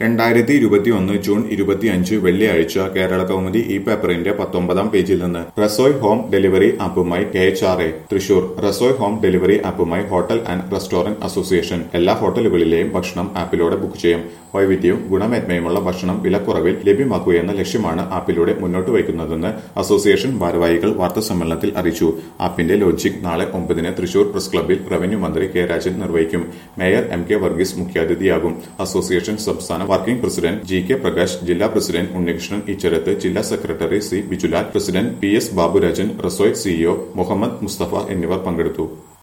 രണ്ടായിരത്തി ഇരുപത്തിയൊന്ന് ജൂൺ ഇരുപത്തിയഞ്ച് വെള്ളിയാഴ്ച കേരള കൗമുദി ഈ പേപ്പറിന്റെ പത്തൊമ്പതാം പേജിൽ നിന്ന് റസോയ് ഹോം ഡെലിവറി ആപ്പുമായി K H R A Thrissur Rasoi home delivery ആപ്പുമായി ഹോട്ടൽ ആൻഡ് റെസ്റ്റോറന്റ് അസോസിയേഷൻ എല്ലാ ഹോട്ടലുകളിലെയും ഭക്ഷണം ആപ്പിലൂടെ ബുക്ക് ചെയ്യും വൈവിധ്യവും ഗുണമേന്മയുമുള്ള ഭക്ഷണം വിലക്കുറവിൽ ലഭ്യമാക്കുകയെന്ന ലക്ഷ്യമാണ് ആപ്പിലൂടെ മുന്നോട്ട് വയ്ക്കുന്നതെന്ന് അസോസിയേഷൻ ഭാരവാഹികൾ വാർത്താസമ്മേളനത്തിൽ അറിയിച്ചു ആപ്പിന്റെ ലോഞ്ചിംഗ് നാളെ ഒമ്പതിന് തൃശൂർ പ്രസ് ക്ലബ്ബിൽ റവന്യൂ മന്ത്രി കെ രാജൻ നിർവഹിക്കും മേയർ എം കെ വർഗീസ് മുഖ്യാതിഥിയാകും അസോസിയേഷൻ സംസ്ഥാന working president G K Prakash ജില്ലാ പ്രസിഡന്റ് ഉണ്ണികൃഷ്ണൻ ഇച്ചരത്ത് ജില്ലാ secretary C Bijulal president P S Baburajan Rasoi CEO Muhammad Mustafa എന്നിവർ പങ്കെടുത്തു